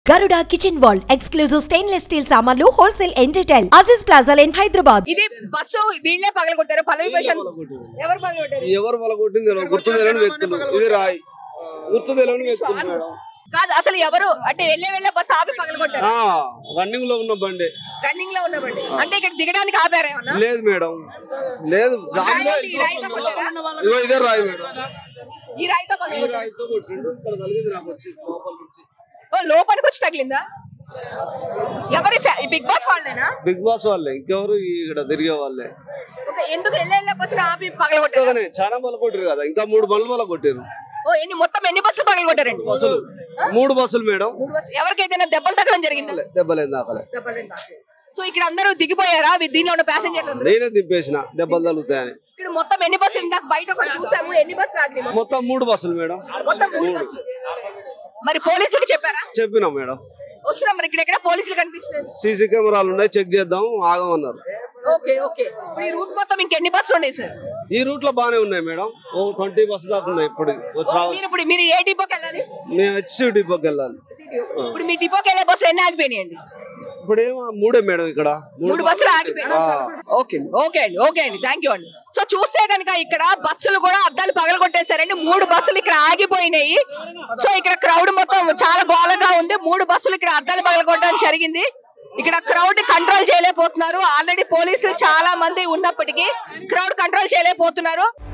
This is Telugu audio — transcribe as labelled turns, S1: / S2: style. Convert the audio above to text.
S1: గరుడ kitchen wall exclusive stainless steel సామాన్లు wholesale and retail Aziz plaza in Hyderabad
S2: ఇది బస్సు వీళ్ళే పగలగొట్టారు పల్లవి పేషెంట్ ఎవరు పగలగొట్టారు
S3: ఎవరు వాళ్ళ కొట్టింది తెలియదు. గుర్తు తెలియని వ్యక్తులు ఇది రాయి గుర్తు తెలియని వ్యక్తులు మేడం
S2: కాదు అసలు ఎవరు అంటే వెళ్ళే వెళ్ళే బస్సు ఆపి పగలగొట్టారు
S3: ఆ, రన్నింగ్ లో ఉన్న బండి
S2: రన్నింగ్ లో ఉన్నామండి అంటే ఇక్కడ దిగడానికి ఆపారా ఏమన్నా
S3: లేదు మేడం లేదు జామ్ లో
S2: ఈ రాయితో కొట్టారా?
S3: ఇగో ఇదే రాయి మేడం
S2: ఈ రాయితో
S3: ఈ
S2: పగలగొట్టారు
S3: రాయితో కొట్టిండు ఇక్కడ తగిలింది నాకు వచ్చి లోపల నుంచి
S2: ఓ లోపలికి వచ్చి తగిలిందా ఎవరి ఫ్యా- ఈ బిగ్ బాస్ వాళ్ళేనా
S3: బిగ్ బాస్ వాళ్ళే ఇంకెవరు ఇక్కడ తిరిగే వాళ్ళే
S2: ఓకే ఎందుకు వెళ్ళే వెళ్ళే బస్సులు ఆపి పగలగొట్టారు
S3: కొత్తగానే చాలా బల కొట్టారు కదా ఇంకా మూడు బండ్లు బల కొట్టారు
S2: ఓ ఎన్ని మొత్తం ఎన్ని బస్సులు పగలగొట్టారండి
S3: బస్సులు మూడు బస్సులు మేడం
S2: మూడు బస్సులు. ఎవరికైతే దెబ్బలు తగలడం జరిగిందా
S3: దెబ్బలేదు దాకలే
S2: సో ఇక్కడ అందరూ దిగిపోయారా వీ- దీనిలో ఉన్న ప్యాసింజర్లు అందరూ?
S3: నేనే దింపేసిన దెబ్బలు తగులుతాయని
S2: ఇక్కడ మొత్తం ఎన్ని బస్సులు ఇందాక బయట ఒకటి చూసాము ఎన్ని బస్సులు ఆగినాయి మొత్తం?
S3: మొత్తం మూడు బస్సులు మేడం
S2: మొత్తం మూడు బస్సులు మరి పోలీసులకు చెప్పారా
S3: చెప్పినాం మేడం
S2: వస్తున్నాం మరి ఇక్కడ ఎక్కడ పోలీసులు కనిపించలేదు
S3: సీసీ కెమెరాలు ఉన్నాయి చెక్ చేద్దాం ఆగమన్నారు
S2: ఓకే ఓకే ఇప్పుడు ఈ రూట్ మొత్తం ఇంకెన్ని బస్సులు ఉన్నాయి సార్
S3: ఈ రూట్ లో బానే ఉన్నాయి మేడం ఓ ట్వంటీ బస్సు దాకా ఉన్నాయి ఇప్పుడు వచ్చి రావ-
S2: మీరు ఇప్పుడు మీరు ఏ డిపోకి వెళ్ళాలి
S3: మేము హెచ్సి డిపోకి వెళ్ళాలి
S2: ఇప్పుడు మీ డిపోకి వెళ్ళే బస్సులు ఎన్ని ఆగిపోయినాయండి
S3: ఇప్పుడు ఏమో మూడే మేడం ఇక్కడ
S2: మూడు బస్సులు ఆగిపోయినాయి
S3: ఆ.
S2: ఓకే అండి ఓకే అండి ఓకే అండి థ్యాంక్ యూ అండి సో చూస్తే కనుక ఇక్కడ బస్సులు కూడా అద్దాలు పగలగొట్టేశారండి మూడు బస్సులు ఇక్కడ ఆగిపోయినాయి సో ఇక్కడ క్రౌడ్ మొత్తం చాలా గోలగా ఉంది మూడు బస్సులు ఇక్కడ అద్దాలు పగలగొట్టడం జరిగింది ఇక్కడ క్రౌడ్ కంట్రోల్ చేయలేకపోతున్నారు ఆల్రెడీ పోలీసులు చాలా మంది ఉన్నప్పటికీ క్రౌడ్ కంట్రోల్ చేయలేకపోతున్నారు